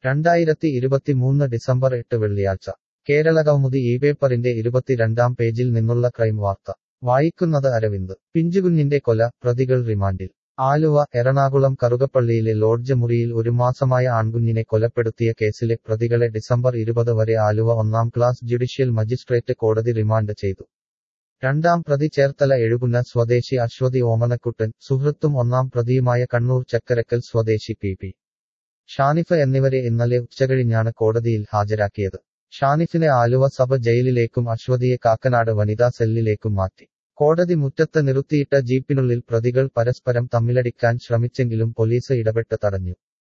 രണ്ടായിരത്തി ഇരുപത്തിമൂന്ന് ഡിസംബർ എട്ട് വെള്ളിയാഴ്ച കേരള കൗമുദി ഈ പേപ്പറിന്റെ ഇരുപത്തിരണ്ടാം പേജിൽ നിന്നുള്ള ക്രൈം വാർത്ത വായിക്കുന്നത് അരവിന്ദ് പിഞ്ചുകുഞ്ഞിന്റെ കൊല പ്രതികൾ റിമാൻഡിൽ ആലുവ എറണാകുളം കറുകപ്പള്ളിയിലെ ലോഡ്ജ് മുറിയിൽ ഒരു മാസമായ ആൺകുഞ്ഞിനെ കൊലപ്പെടുത്തിയ കേസിലെ പ്രതികളെ ഡിസംബർ ഇരുപത് വരെ ആലുവ ഒന്നാം ക്ലാസ് ജുഡീഷ്യൽ മജിസ്ട്രേറ്റ് കോടതി റിമാൻഡ് ചെയ്തു രണ്ടാം പ്രതി ചേർത്തല എഴുകുന്ന സ്വദേശി അശ്വതി ഓമനക്കുട്ടൻ സുഹൃത്തും ഒന്നാം പ്രതിയുമായ കണ്ണൂർ ചക്കരക്കൽ സ്വദേശി പി പി ഷാനിഫ് എന്നിവരെ ഇന്നലെ ഉച്ചകഴിഞ്ഞാണ് കോടതിയിൽ ഹാജരാക്കിയത് ഷാനിഫിനെ ആലുവ സബ ജയിലിലേക്കും അശ്വതിയെ കാക്കനാട് വനിതാ സെല്ലിലേക്കും മാറ്റി കോടതി മുറ്റത്ത് നിർത്തിയിട്ട ജീപ്പിനുള്ളിൽ പ്രതികൾ പരസ്പരം തമ്മിലടിക്കാൻ ശ്രമിച്ചെങ്കിലും പോലീസ് ഇടപെട്ട് തടഞ്ഞു